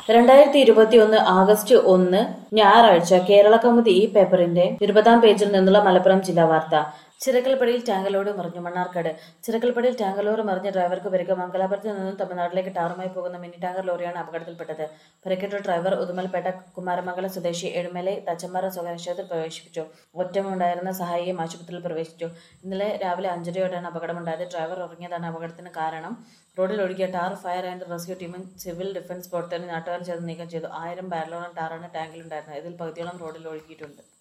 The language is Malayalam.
രണ്ടായിരത്തി ഇരുപത്തിയൊന്ന് ആഗസ്റ്റ് ഒന്ന് ഞായറാഴ്ച കേരള കൗമുദി ഈ പേപ്പറിന്റെ ഇരുപതാം പേജിൽ നിന്നുള്ള മലപ്പുറം ജില്ലാ വാർത്ത ചിറക്കൽപ്പടിയിൽ ടാങ്കലോട് മറിഞ്ഞു മണ്ണാർക്കാട് ചിറക്കൽപ്പടിയിൽ ടാങ്കലോറ് മറിഞ്ഞ ഡ്രൈവർക്ക് പരിക്ക് മംഗലാപുരത്ത് നിന്നും തമിഴ്നാട്ടിലേക്ക് ടാറുമായി പോകുന്ന മിനി ടാങ്കർ ലോറിയാണ് അപകടത്തിൽപ്പെട്ടത് പരിക്കേറ്റ ഡ്രൈവർ ഉദുമൽപേട്ട കുമാരമംഗലം സ്വദേശി എഴുമലൈ തച്ചമ്പാറ സ്വകാര്യ പ്രവേശിപ്പിച്ചു ഒറ്റമുണ്ടായിരുന്ന സഹായിയെ ആശുപത്രിയിൽ പ്രവേശിച്ചു ഇന്നലെ രാവിലെ അഞ്ചരയോടെയാണ് അപകടമുണ്ടായത് ഡ്രൈവർ ഉറങ്ങിയതാണ് അപകടത്തിന് കാരണം റോഡിൽ ഒഴുകിയ ടാർ ഫയർ ആൻഡ് റെസ്ക്യൂ ടീമും സിവിൽ ഡിഫൻസ് പ്രവർത്തകരും നാട്ടുകാരും ചേർന്ന് നീക്കം ചെയ്തു ആയിരം ബാരലോളം ടാറാണ് ടാങ്കിലുണ്ടായിരുന്നത് ഇതിൽ പകുതിയോളം റോഡിൽ ഒഴുകിയിട്ടുണ്ട്